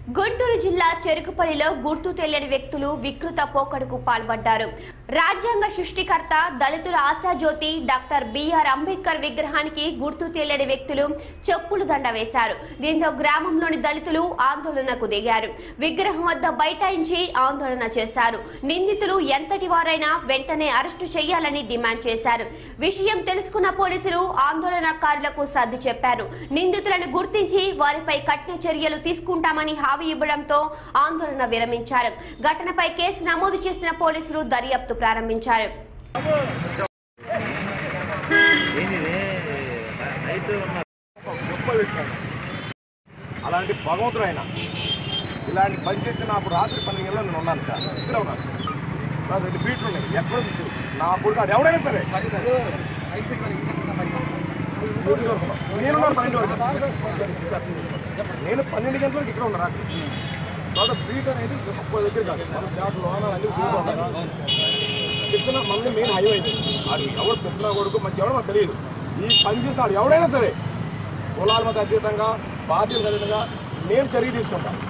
గుంటూరు జిల్లా చెరుకుపల్లిలో గుర్తు తెలియని వ్యక్తులు వికృత పోకడకు పాల్పడ్డారు రాజ్యాంగ సృష్టికర్త దళితుల ఆశాజ్యోతి డాక్టర్ బిఆర్ అంబేద్కర్ విగ్రహానికి గుర్తు తెలియని వ్యక్తులు చెప్పులు దండ వేశారు దీంతో గ్రామంలోని దళితులు ఆందోళనకు దిగారు విగ్రహం వద్ద బైఠాయించి ఆందోళన చేశారు నిందితులు ఎంతటి వారైనా వెంటనే అరెస్టు చేయాలని డిమాండ్ చేశారు విషయం తెలుసుకున్న పోలీసులు ఆందోళనకారులకు సర్ది చెప్పారు నిందితులను గుర్తించి వారిపై కఠిన చర్యలు తీసుకుంటామని హామీ ఇవ్వడంతో ఆందోళన విరమించారు ఘటనపై కేసు నమోదు చేసిన పోలీసులు దర్యాప్తు ప్రారంభించారు ఏంటిది నైట్ ఉన్న గొప్ప వ్యక్తి ఆయన. అలాంటి భగవంతుడు ఆయన ఇలాంటి పని చేసి నాకు రాత్రి పన్నెండు గంటల నేను ఉన్నాను ఇక్కడ ఇక్కడ ఉన్నాను నా రెండు బీట్లు ఉన్నాయి ఎక్కడో తీసేది నా కొడుకు ఆడు ఎవడైనా సరే నేనున్నాను పన్నెండు వరకు నేను పన్నెండు గంటలకు ఇక్కడ ఉన్నా రాత్రి తర్వాత బీట్ అనేది ఒక్క దగ్గర కాదు మన జాబ్ లోన అన్ని తిరుగుతూ తెచ్చిన మళ్ళీ మెయిన్ హైవే ఇది అది ఎవరు తెచ్చిన కొడుకు మనకి ఎవడో మాకు తెలియదు ఈ పని చేసిన వాడు ఎవడైనా సరే కులాల మధ్య అతీతంగా పార్టీలకు అతీతంగా నేను చర్య తీసుకుంటాను